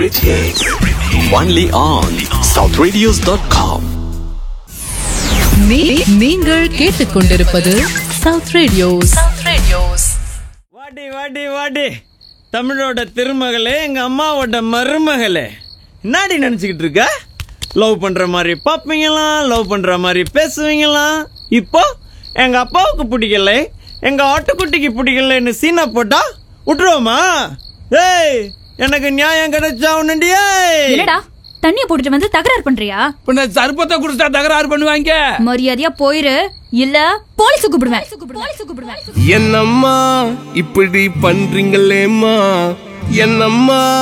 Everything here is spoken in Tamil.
Celebrity. Only on southradios.com. நீ- நீங்கள் கேட்டுக்கொண்டிருப்பது சவுத் ரேடியோஸ் வாடி வாடி வாடி தமிழோட திருமகளே எங்க அம்மாவோட மருமகளே என்னாடி நினைச்சுக்கிட்டு இருக்க லவ் பண்ற மாதிரி பார்ப்பீங்களாம் லவ் பண்ற மாதிரி பேசுவீங்களாம் இப்போ எங்க அப்பாவுக்கு பிடிக்கல எங்க ஆட்டுக்குட்டிக்கு பிடிக்கலன்னு சீனா போட்டா விட்டுருவோமா ஏய் எனக்கு நியாயம் கிடைச்சா உன்னுண்டியே என்னடா தண்ணிய போட்டுட்டு வந்து தகராறு பண்றியா பின்ன சர்பத்தை குடிச்சா தகராறு பண்ணுவாங்க மரியாதையா போயிரு இல்ல போலீஸ் கூப்பிடுவேன் போலீஸ் கூப்பிடுவேன் என்னம்மா இப்படி பண்றீங்களேம்மா என்னம்மா